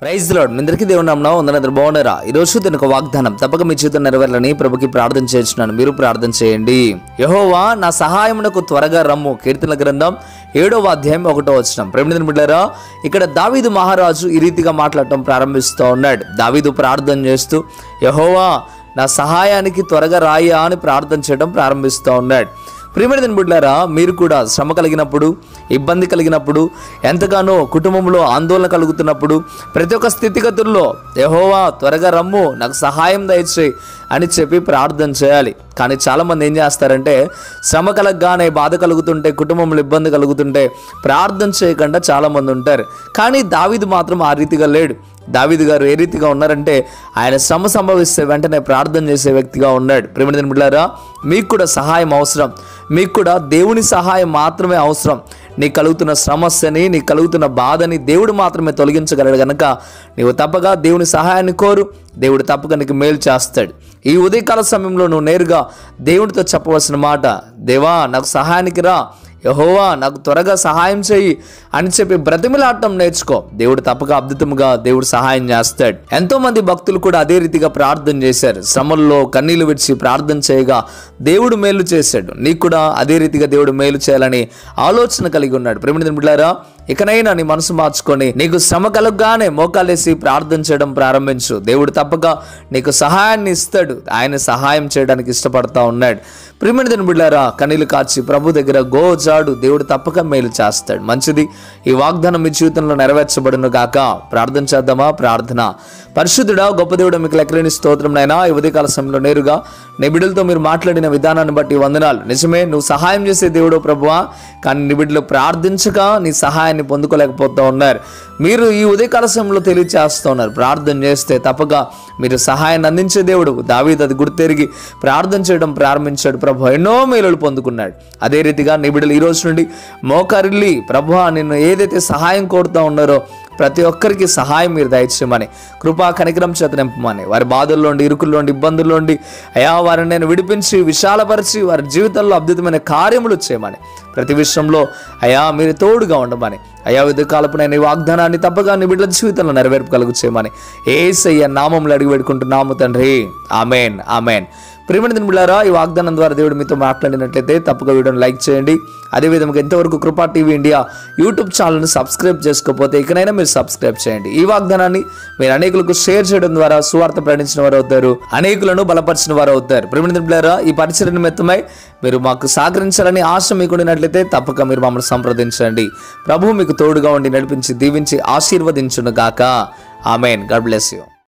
praise lord మీ అందరికీ దేవుని నామన వందనందరూ బాగున్నారా ఈ రోజు దీని ఒక వాగ్దానం తప్పక మీ జీవితం నెరవేరాలని ప్రభుకి ప్రార్థన చేస్తున్నాను మీరు ప్రార్థన చేయండి యహోవా నా సహాయమునకు త్వరగా రమ్ము కీర్తన గ్రంథం ఏడవ అధ్యాయం ఒకటో వచ్చిన ప్రేమిని బిడ్డారా ఇక్కడ దావీదు మహారాజు ఈ రీతిగా మాట్లాడటం ప్రారంభిస్తూ ఉన్నాడు దావీదు ప్రార్థన చేస్తూ యహోవా నా సహాయానికి త్వరగా రాయా అని ప్రార్థన చేయడం ప్రారంభిస్తూ ఉన్నాడు ప్రియమైన బిడ్డారా మీరు కూడా శ్రమ కలిగినప్పుడు ఇబ్బంది కలిగినప్పుడు ఎంతగానో కుటుంబంలో ఆందోళన కలుగుతున్నప్పుడు ప్రతి ఒక్క స్థితిగతుల్లో యహోవా త్వరగా రమ్ము నాకు సహాయం దయచేయి అని చెప్పి ప్రార్థన చేయాలి కానీ చాలామంది ఏం చేస్తారంటే శ్రమ కలగగానే బాధ కలుగుతుంటే కుటుంబంలో ఇబ్బంది కలుగుతుంటే ప్రార్థన చేయకుండా చాలామంది ఉంటారు కానీ దావీదు మాత్రం ఆ రీతిగా లేడు దావీదు గారు ఏ రీతిగా ఉన్నారంటే ఆయన శ్రమ సంభవిస్తే వెంటనే ప్రార్థన చేసే వ్యక్తిగా ఉన్నాడు ప్రేమిణ బిడ్డారా మీకు కూడా సహాయం అవసరం మీకు కూడా దేవుని సహాయం మాత్రమే అవసరం నీకు కలుగుతున్న సమస్యని నీకు కలుగుతున్న బాధని దేవుడు మాత్రమే తొలగించగలడు కనుక నీవు తప్పగా దేవుని సహాయాన్ని కోరు దేవుడు తప్పక నీకు మేలు చేస్తాడు ఈ ఉదయకాల సమయంలో నువ్వు నేరుగా దేవునితో చెప్పవలసిన మాట దేవా నాకు సహాయానికి రా యహోవా నాకు త్వరగా సహాయం చేయి అని చెప్పి బ్రతిమలాడటం నేర్చుకో దేవుడు తప్పక అద్భుతంగా దేవుడు సహాయం చేస్తాడు ఎంతో మంది భక్తులు కూడా అదే రీతిగా ప్రార్థన చేశారు శ్రమల్లో కన్నీళ్లు విడిచి ప్రార్థన చేయగా దేవుడు మేలు చేశాడు నీకు కూడా అదే రీతిగా దేవుడు మేలు చేయాలని ఆలోచన కలిగి ఉన్నాడు ప్రేమిణ బిడ్డారా ఇకనైనా నీ మనసు మార్చుకొని నీకు శ్రమ కలగగానే మోకాలేసి ప్రార్థన చేయడం ప్రారంభించు దేవుడు తప్పక నీకు సహాయాన్ని ఇస్తాడు ఆయన సహాయం చేయడానికి ఇష్టపడతా ఉన్నాడు ప్రిమిణ బిడ్డారా కనీలు కాచి ప్రభు దగ్గర గోజాడు దేవుడు తప్పక మేలు చేస్తాడు మంచిది ఈ వాగ్దానం మీ జీవితంలో నెరవేర్చబడును గాక ప్రార్థన చేద్దామా ప్రార్థన పరిశుద్ధుడా గొప్ప దేవుడు మీకు లెక్కలేని స్తోత్రం నైనా ఈ ఉదయకాల సమయంలో నేరుగా నీ బిడ్డలతో మీరు మాట్లాడిన విధానాన్ని బట్టి వందనాలు నిజమే నువ్వు సహాయం చేసే దేవుడు ప్రభువా కానీ నీ బిడ్డలు ప్రార్థించక నీ సహాయాన్ని పొందుకోలేకపోతూ ఉన్నారు మీరు ఈ ఉదయకాల సమయంలో తెలియచేస్తూ ఉన్నారు ప్రార్థన చేస్తే తప్పక మీరు సహాయాన్ని అందించే దేవుడు దావీదు అది గుర్తెరిగి ప్రార్థన చేయడం ప్రారంభించాడు ప్రభు ఎన్నో మేలులు పొందుకున్నాడు అదే రీతిగా నీ బిడ్డలు ఈ రోజు నుండి మోకరిల్లి ప్రభు నిన్ను ఏదైతే సహాయం కోరుతూ ఉన్నారో ప్రతి ఒక్కరికి సహాయం మీరు దయచేయమని కృపా కనికరం చేత నింపమని వారి బాధల్లోండి ఇరుకుల్లోండి ఇబ్బందుల్లోండి అయా వారిని నేను విడిపించి విశాలపరిచి వారి జీవితంలో అద్భుతమైన కార్యములు చేయమని ప్రతి విషయంలో అయా మీరు తోడుగా ఉండమని అయా విధ కాలపు నేను ఈ వాగ్దానాన్ని తప్పగా నీ బిడ్డల జీవితంలో నెరవేర్పు కలుగు చేయమని ఏసయ్య నామంలో అడిగి పెట్టుకుంటున్నాము తండ్రి ఆమెన్ ఆమెన్ ప్రియమైన బిళ్ళారా ఈ వాగ్దానం ద్వారా దేవుడు మీతో మాట్లాడినట్లయితే తప్పగా వీడియోని లైక్ చేయండి అదేవిధంగా ఎంతవరకు కృపా టీవీ ఇండియా యూట్యూబ్ ఛానల్ని సబ్స్క్రైబ్ చేసుకోకపోతే ఇకనైనా మీరు సబ్స్క్రైబ్ చేయండి ఈ వాగ్దానాన్ని మీరు అనేకులకు షేర్ చేయడం ద్వారా సువార్త ప్రకటించిన వారు అవుతారు అనేకులను బలపరిచిన వారు అవుతారు ప్రియమైన బిళ్ళారా ఈ పరిచయ నిమిత్తమై మీరు మాకు సహకరించాలని ఆశ మీకు ఉన్నట్లయితే తప్పక మీరు మమ్మల్ని సంప్రదించండి ప్రభు మీకు తోడుగా ఉండి నడిపించి దీవించి ఆశీర్వదించును గాక ఆమెన్ గాడ్ బ్లెస్ యూ